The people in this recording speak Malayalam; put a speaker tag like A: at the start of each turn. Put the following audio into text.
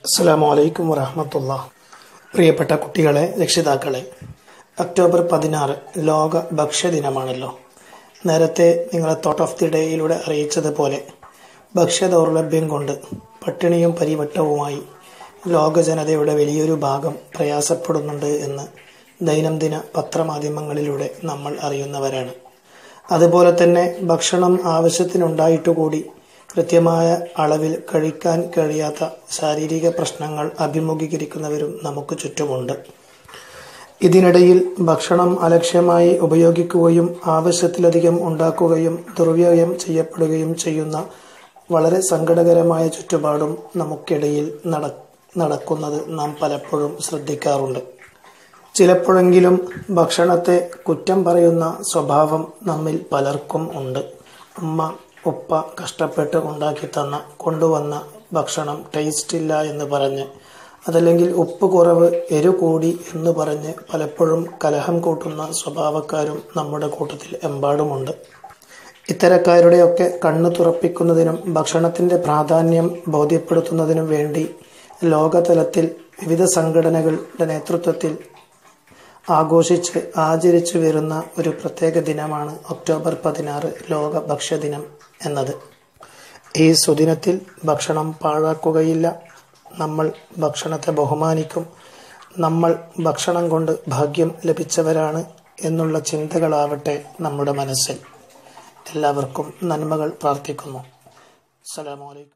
A: അസ്സാം വലൈക്കും വറഹമത്തുള്ള പ്രിയപ്പെട്ട കുട്ടികളെ രക്ഷിതാക്കളെ ഒക്ടോബർ പതിനാറ് ലോക ഭക്ഷ്യദിനമാണല്ലോ നേരത്തെ നിങ്ങളെ തോട്ട് ഓഫ് ദി ഡേയിലൂടെ അറിയിച്ചതുപോലെ ഭക്ഷ്യ ദൗർലഭ്യം കൊണ്ട് പട്ടിണിയും പരിവട്ടവുമായി ലോക ജനതയുടെ വലിയൊരു ഭാഗം പ്രയാസപ്പെടുന്നുണ്ട് എന്ന് ദൈനംദിന പത്രമാധ്യമങ്ങളിലൂടെ നമ്മൾ അറിയുന്നവരാണ് അതുപോലെ തന്നെ ഭക്ഷണം ആവശ്യത്തിനുണ്ടായിട്ടുകൂടി കൃത്യമായ അളവിൽ കഴിക്കാൻ കഴിയാത്ത ശാരീരിക പ്രശ്നങ്ങൾ അഭിമുഖീകരിക്കുന്നവരും നമുക്ക് ചുറ്റുമുണ്ട് ഇതിനിടയിൽ ഭക്ഷണം അലക്ഷ്യമായി ഉപയോഗിക്കുകയും ആവശ്യത്തിലധികം ഉണ്ടാക്കുകയും ദുർവ്യയം ചെയ്യപ്പെടുകയും ചെയ്യുന്ന വളരെ സങ്കടകരമായ ചുറ്റുപാടും നമുക്കിടയിൽ നട നടക്കുന്നത് നാം പലപ്പോഴും ശ്രദ്ധിക്കാറുണ്ട് ചിലപ്പോഴെങ്കിലും ഭക്ഷണത്തെ കുറ്റം പറയുന്ന സ്വഭാവം നമ്മിൽ പലർക്കും ഉണ്ട് അമ്മ ഉപ്പ കഷ്ടപ്പെട്ട് ഉണ്ടാക്കി തന്ന കൊണ്ടുവന്ന ഭക്ഷണം ടേസ്റ്റ് ഇല്ല എന്ന് പറഞ്ഞ് അതല്ലെങ്കിൽ ഉപ്പ് കുറവ് എരു കൂടി എന്ന് പറഞ്ഞ് പലപ്പോഴും കലഹം കൂട്ടുന്ന സ്വഭാവക്കാരും നമ്മുടെ കൂട്ടത്തിൽ എമ്പാടുമുണ്ട് ഇത്തരക്കാരുടെയൊക്കെ കണ്ണു തുറപ്പിക്കുന്നതിനും ഭക്ഷണത്തിൻ്റെ പ്രാധാന്യം ബോധ്യപ്പെടുത്തുന്നതിനും വേണ്ടി ലോകതലത്തിൽ വിവിധ സംഘടനകളുടെ നേതൃത്വത്തിൽ ആഘോഷിച്ച് ആചരിച്ചു വരുന്ന ഒരു പ്രത്യേക ദിനമാണ് ഒക്ടോബർ പതിനാറ് ലോക ഭക്ഷ്യദിനം എന്നത് ഈ സുദിനത്തിൽ ഭക്ഷണം പാഴാക്കുകയില്ല നമ്മൾ ഭക്ഷണത്തെ ബഹുമാനിക്കും നമ്മൾ ഭക്ഷണം കൊണ്ട് ഭാഗ്യം ലഭിച്ചവരാണ് എന്നുള്ള ചിന്തകളാവട്ടെ നമ്മുടെ മനസ്സിൽ എല്ലാവർക്കും നന്മകൾ പ്രാർത്ഥിക്കുന്നു അസ്സലാമു അലൈക്കും